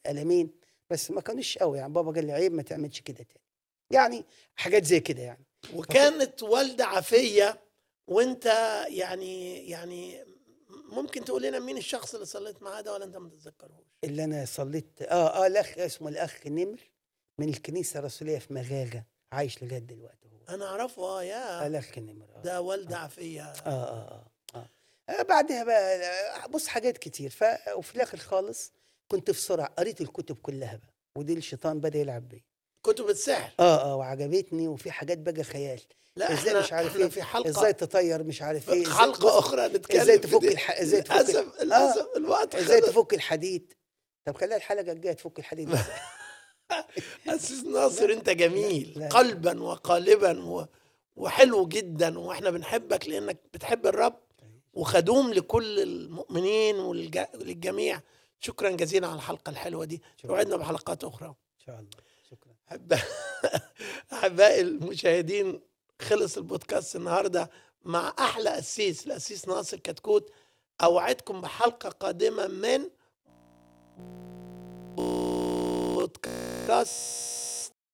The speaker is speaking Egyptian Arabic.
قلمين بس ما كانوش قوي يعني بابا قال لي عيب ما تعملش كده تاني يعني حاجات زي كده يعني وكانت والده عافيه وانت يعني يعني ممكن تقول لنا مين الشخص اللي صليت معاه ده ولا انت ما تتذكرهوش اللي انا صليت اه اه الاخ اسمه الاخ نمر من الكنيسه الرسوليه في مغاغه عايش لغايه دلوقتي هو انا اعرفه اه يا الاخ نمر آه. ده والده عافيه آه, آه, آه, آه. آه بعدها بقى آه، بص حاجات كتير ف وفي الاخر خالص كنت في سرعه قريت الكتب كلها بقى ودي الشيطان بدا يلعب بيا كتب السحر اه اه وعجبتني وفي حاجات بقى خيال لا ازاي احنا مش عارف احنا ايه في حلقه ازاي تطير مش عارف ايه في إزاي- حلقه بص، اخرى نتكلم ازاي في تفك دي. الح... ازاي تفك للاسف للاسف الوقت ازاي خلص. تفك الحديد طب خليها الحلقه الجايه تفك الحديد إزاي؟ أسيس ناصر انت جميل لا. قلبا وقالبا و... وحلو جدا واحنا بنحبك لانك بتحب الرب وخدوم لكل المؤمنين وللجميع شكرا جزيلا على الحلقه الحلوه دي شكراً. وعدنا بحلقات اخرى ان شاء الله شكرا أحب- احبائي المشاهدين خلص البودكاست النهارده مع احلى قسيس القسيس ناصر كتكوت اوعدكم بحلقه قادمه من بودكاست